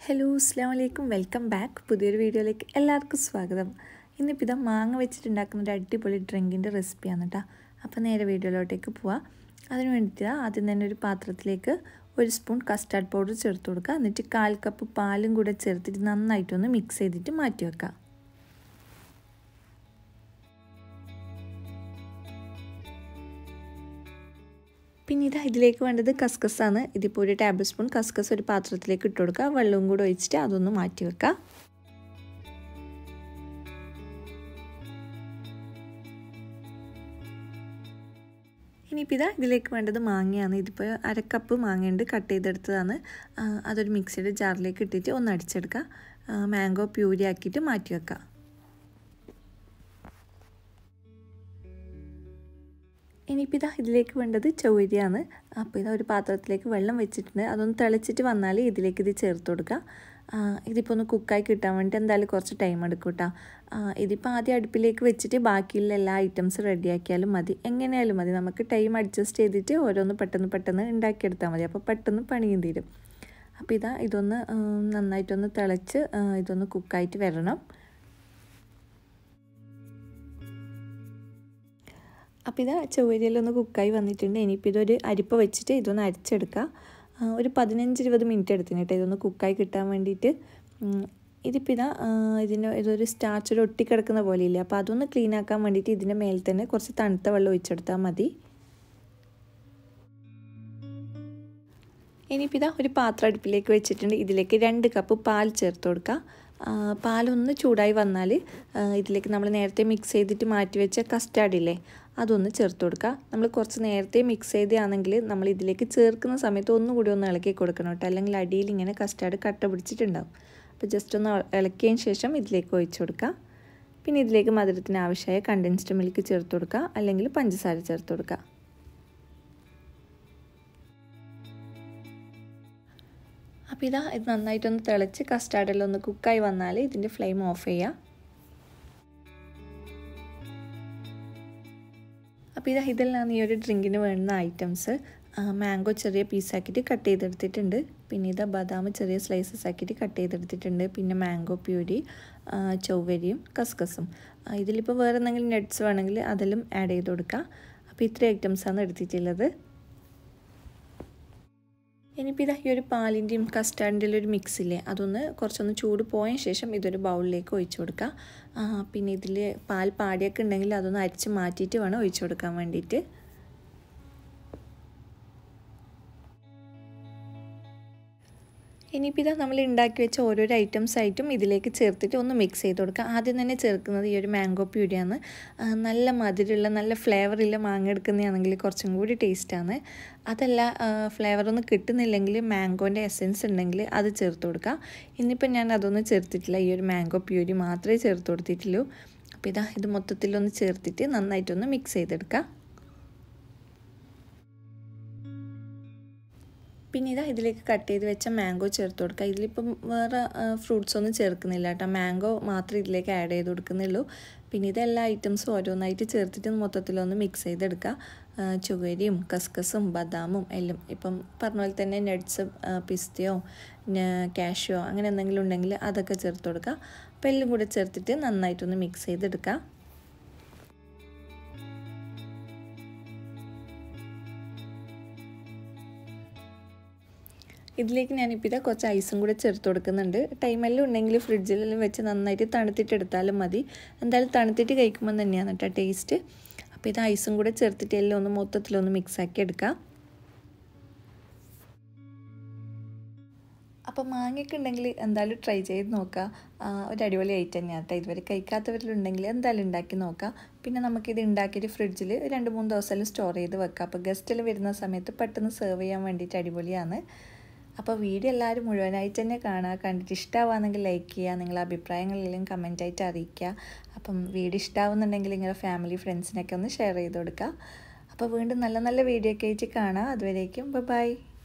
hello അസ്സാം വലൈക്കും welcome back പുതിയൊരു വീഡിയോയിലേക്ക് എല്ലാവർക്കും സ്വാഗതം ഇന്നിപ്പോൾ ഇതാ മാങ്ങ വെച്ചിട്ടുണ്ടാക്കുന്ന ഒരു അടിപൊളി ഡ്രിങ്കിൻ്റെ റെസിപ്പിയാണ് കേട്ടോ അപ്പോൾ നേരെ വീഡിയോയിലോട്ടേക്ക് പോവാം അതിന് വേണ്ടിയിട്ട് ആദ്യം തന്നെ ഒരു പാത്രത്തിലേക്ക് ഒരു സ്പൂൺ കസ്റ്റാർഡ് പൗഡർ ചേർത്ത് കൊടുക്കുക എന്നിട്ട് കാൽ കപ്പ് പാലും കൂടെ ചേർത്തിട്ട് നന്നായിട്ടൊന്ന് മിക്സ് ചെയ്തിട്ട് മാറ്റി വെക്കാം പിന്നെ ഇത് ഇതിലേക്ക് വേണ്ടത് കസ്കസാണ് ഇതിപ്പോൾ ഒരു ടേബിൾ സ്പൂൺ കസ്കസ് ഒരു പാത്രത്തിലേക്ക് ഇട്ട് കൊടുക്കുക വെള്ളവും കൂടെ ഒഴിച്ചിട്ട് അതൊന്ന് മാറ്റി വെക്കുക ഇനിയിപ്പോൾ ഇതാ ഇതിലേക്ക് വേണ്ടത് മാങ്ങയാണ് ഇതിപ്പോൾ അരക്കപ്പ് മാങ്ങയുണ്ട് കട്ട് ചെയ്തെടുത്തതാണ് അതൊരു മിക്സിയുടെ ജാറിലേക്ക് ഇട്ടിട്ട് ഒന്ന് അടിച്ചെടുക്കുക മാംഗോ പ്യൂരി ആക്കിയിട്ട് മാറ്റി വെക്കുക ഇനിയിപ്പോൾ ഇതാ ഇതിലേക്ക് വേണ്ടത് ചൗരിയാണ് അപ്പോൾ ഇതാ ഒരു പാത്രത്തിലേക്ക് വെള്ളം വെച്ചിട്ടുണ്ട് അതൊന്ന് തിളച്ചിട്ട് വന്നാൽ ഇതിലേക്ക് ഇത് ചേർത്ത് കൊടുക്കുക ഇതിപ്പോൾ ഒന്ന് കുക്കായി കിട്ടാൻ വേണ്ടി എന്തായാലും കുറച്ച് ടൈം എടുക്കും കേട്ടോ ഇതിപ്പോൾ ആദ്യം അടുപ്പിലേക്ക് വെച്ചിട്ട് ബാക്കിയുള്ള എല്ലാ ഐറ്റംസ് റെഡിയാക്കിയാലും മതി എങ്ങനെയായാലും മതി നമുക്ക് ടൈം അഡ്ജസ്റ്റ് ചെയ്തിട്ട് ഓരോന്ന് പെട്ടെന്ന് പെട്ടെന്ന് ഉണ്ടാക്കിയെടുത്താൽ മതി അപ്പോൾ പെട്ടെന്ന് പണിയും തീരും അപ്പോൾ ഇതാ ഇതൊന്ന് നന്നായിട്ടൊന്ന് തിളച്ച് ഇതൊന്ന് കുക്കായിട്ട് വരണം അപ്പോൾ ഇത് ചൊവ്വരിയിലൊന്ന് കുക്കായി വന്നിട്ടുണ്ട് ഇനിയിപ്പോൾ ഇതൊരു അരിപ്പ വെച്ചിട്ട് ഇതൊന്ന് അരിച്ചെടുക്കുക ഒരു പതിനഞ്ച് ഇരുപത് മിനിറ്റ് എടുത്തിന് കേട്ടോ ഇതൊന്ന് കുക്കായി കിട്ടാൻ വേണ്ടിയിട്ട് ഇതിപ്പോൾ ഇതാ ഇതിൻ്റെ ഇതൊരു സ്റ്റാർച്ചർ ഒട്ടിക്കിടക്കുന്ന പോലെയില്ല അപ്പോൾ അതൊന്ന് ക്ലീൻ ആക്കാൻ വേണ്ടിയിട്ട് ഇതിൻ്റെ മേൽ തന്നെ കുറച്ച് തണുത്ത വെള്ളം ഒഴിച്ചെടുത്താൽ മതി ഇനിയിപ്പോൾ ഇതാ ഒരു പാത്രം അടുപ്പിലേക്ക് വെച്ചിട്ടുണ്ട് ഇതിലേക്ക് രണ്ട് കപ്പ് പാൽ ചേർത്ത് കൊടുക്കുക പാലൊന്ന് ചൂടായി വന്നാൽ ഇതിലേക്ക് നമ്മൾ നേരത്തെ മിക്സ് ചെയ്തിട്ട് മാറ്റി വെച്ച കസ്റ്റാർഡ് ഇല്ലേ അതൊന്ന് ചേർത്ത് കൊടുക്കുക നമ്മൾ കുറച്ച് നേരത്തെ മിക്സ് ചെയ്താണെങ്കിൽ നമ്മൾ ഇതിലേക്ക് ചേർക്കുന്ന സമയത്ത് ഒന്നുകൂടി ഒന്ന് ഇളക്കി കൊടുക്കണം കേട്ടോ അല്ലെങ്കിൽ അടിയിൽ ഇങ്ങനെ കസ്റ്റാർഡ് കട്ട പിടിച്ചിട്ടുണ്ടാവും അപ്പോൾ ജസ്റ്റ് ഒന്ന് ഇളക്കിയതിന് ശേഷം ഇതിലേക്ക് ഒഴിച്ചു കൊടുക്കുക പിന്നെ ഇതിലേക്ക് മധുരത്തിന് ആവശ്യമായ കണ്ടൻസ്ഡ് മിൽക്ക് ചേർത്ത് കൊടുക്കുക അല്ലെങ്കിൽ പഞ്ചസാര ചേർത്ത് കൊടുക്കുക അപ്പോൾ ഇതാ ഇത് നന്നായിട്ടൊന്ന് തിളച്ച് കസ്റ്റാർഡെല്ലാം ഒന്ന് കുക്കായി വന്നാൽ ഇതിൻ്റെ ഫ്ലെയിം ഓഫ് ചെയ്യുക അപ്പോൾ ഇതാ ഇതെല്ലാം ഈ ഒരു ഡ്രിങ്കിന് വേണ്ടുന്ന ഐറ്റംസ് മാംഗോ ചെറിയ പീസാക്കിയിട്ട് കട്ട് ചെയ്തെടുത്തിട്ടുണ്ട് പിന്നെ ഇതാ ബദാം ചെറിയ സ്ലൈസസ് ആക്കിയിട്ട് കട്ട് ചെയ്തെടുത്തിട്ടുണ്ട് പിന്നെ മാംഗോ പ്യൂരി ചൊവ്വരിയും കസ്കസും ഇതിലിപ്പോൾ വേറെ എന്തെങ്കിലും നട്ട്സ് വേണമെങ്കിൽ അതെല്ലാം ആഡ് ചെയ്ത് കൊടുക്കുക അപ്പോൾ ഇത്രയും ഐറ്റംസാണ് എടുത്തിട്ടുള്ളത് ഇനിയിപ്പോൾ ഇതാ ഈ ഒരു പാലിൻ്റെയും കസ്റ്റാർഡിൻ്റെയും ഒരു മിക്സ് ഇല്ലേ അതൊന്ന് കുറച്ചൊന്ന് ചൂട് പോയതിന് ശേഷം ഇതൊരു ബൗളിലേക്ക് ഒഴിച്ചു കൊടുക്കുക പിന്നെ ഇതിൽ പാൽ പാടിയൊക്കെ ഉണ്ടെങ്കിൽ അതൊന്ന് അരിച്ച് മാറ്റിയിട്ട് വേണം ഒഴിച്ചു കൊടുക്കാൻ വേണ്ടിയിട്ട് ഇനിയിപ്പോൾ ഇതാ നമ്മൾ ഉണ്ടാക്കി വെച്ച ഓരോരോ ഐറ്റംസ് ആയിട്ടും ഇതിലേക്ക് ചേർത്തിട്ട് ഒന്ന് മിക്സ് ചെയ്ത് കൊടുക്കുക ആദ്യം തന്നെ ചേർക്കുന്നത് ഈ ഒരു മാംഗോ പ്യൂരിയാണ് നല്ല മധുരമുള്ള നല്ല ഫ്ലേവറുള്ള മാങ്ങ എടുക്കുന്നതാണെങ്കിൽ കുറച്ചും കൂടി ടേസ്റ്റാണ് അതല്ല ഫ്ലേവറൊന്നും കിട്ടുന്നില്ലെങ്കിൽ മാംഗോൻ്റെ എസെൻസ് ഉണ്ടെങ്കിൽ അത് ചേർത്ത് കൊടുക്കുക ഇന്നിപ്പോൾ ഞാൻ അതൊന്നും ചേർത്തിട്ടില്ല ഈ ഒരു മാംഗോ പ്യൂരി മാത്രമേ ചേർത്ത് കൊടുത്തിട്ടുള്ളൂ അപ്പോൾ ഇതാ ഇത് മൊത്തത്തിലൊന്ന് ചേർത്തിട്ട് നന്നായിട്ടൊന്ന് മിക്സ് ചെയ്തെടുക്കുക പിന്നെ ഇതാ ഇതിലേക്ക് കട്ട് ചെയ്ത് വെച്ച മാംഗോ ചേർത്ത് കൊടുക്കുക ഇതിലിപ്പം വേറെ ഫ്രൂട്ട്സ് ഒന്നും ചേർക്കുന്നില്ല കേട്ടോ മാംഗോ മാത്രമേ ഇതിലേക്ക് ആഡ് ചെയ്ത് കൊടുക്കുന്നുള്ളൂ പിന്നെ ഇതെല്ലാ ഐറ്റംസും ഓരോന്നായിട്ട് ചേർത്തിട്ട് മൊത്തത്തിലൊന്ന് മിക്സ് ചെയ്തെടുക്കുക ചുവരിയും കസ്കസും ബദാമും എല്ലാം ഇപ്പം പറഞ്ഞ പോലെ തന്നെ നട്ട്സ് പിസ്തയോ കാഷ്യോ അങ്ങനെ എന്തെങ്കിലും ഉണ്ടെങ്കിൽ അതൊക്കെ ചേർത്ത് കൊടുക്കുക അപ്പോൾ എല്ലാം കൂടെ ചേർത്തിട്ട് നന്നായിട്ടൊന്ന് മിക്സ് ചെയ്തെടുക്കുക ഇതിലേക്ക് ഞാനിപ്പോൾ ഇതാ കുറച്ച് ഐസും കൂടെ ചേർത്ത് കൊടുക്കുന്നുണ്ട് ടൈമെല്ലാം ഉണ്ടെങ്കിൽ ഫ്രിഡ്ജിലെല്ലാം വെച്ച് നന്നായിട്ട് തണുത്തിട്ട് എടുത്താലും മതി എന്തായാലും തണുത്തിട്ട് കഴിക്കുമ്പോൾ തന്നെയാണ് കേട്ടോ ടേസ്റ്റ് അപ്പോൾ ഇത് ഐസും കൂടെ ചേർത്തിട്ട് എല്ലാം ഒന്ന് മൊത്തത്തിലൊന്ന് മിക്സാക്കി എടുക്കാം അപ്പോൾ മാങ്ങയൊക്കെ ഉണ്ടെങ്കിൽ എന്തായാലും ട്രൈ ചെയ്ത് നോക്കുക ഒരു അടിപൊളി ഐറ്റം തന്നെയാണ് കേട്ടോ ഇതുവരെ കഴിക്കാത്തവരിലുണ്ടെങ്കിൽ എന്തായാലും ഉണ്ടാക്കി നോക്കുക പിന്നെ നമുക്കിത് ഉണ്ടാക്കിയിട്ട് ഫ്രിഡ്ജിൽ രണ്ട് മൂന്ന് ദിവസമെല്ലാം സ്റ്റോർ ചെയ്ത് വെക്കാം അപ്പോൾ ഗസ്റ്റിൽ വരുന്ന സമയത്ത് പെട്ടെന്ന് സെർവ് ചെയ്യാൻ വേണ്ടിയിട്ട് അടിപൊളിയാണ് അപ്പോൾ വീഡിയോ എല്ലാവരും മുഴുവനായിട്ട് തന്നെ കാണുക കണ്ടിട്ട് ഇഷ്ടമാവുകയാണെങ്കിൽ ലൈക്ക് ചെയ്യുക നിങ്ങളുടെ അഭിപ്രായങ്ങളെല്ലാം കമൻറ്റായിട്ട് അറിയിക്കുക അപ്പം വീഡിയോ ഇഷ്ടമാവുന്നുണ്ടെങ്കിൽ നിങ്ങളുടെ ഫാമിലി ഫ്രണ്ട്സിനൊക്കെ ഒന്ന് ഷെയർ ചെയ്ത് കൊടുക്കുക അപ്പോൾ വീണ്ടും നല്ല നല്ല വീഡിയോ ഒക്കെ ആയിട്ട് കാണാം അതുവരേക്കും ബൈ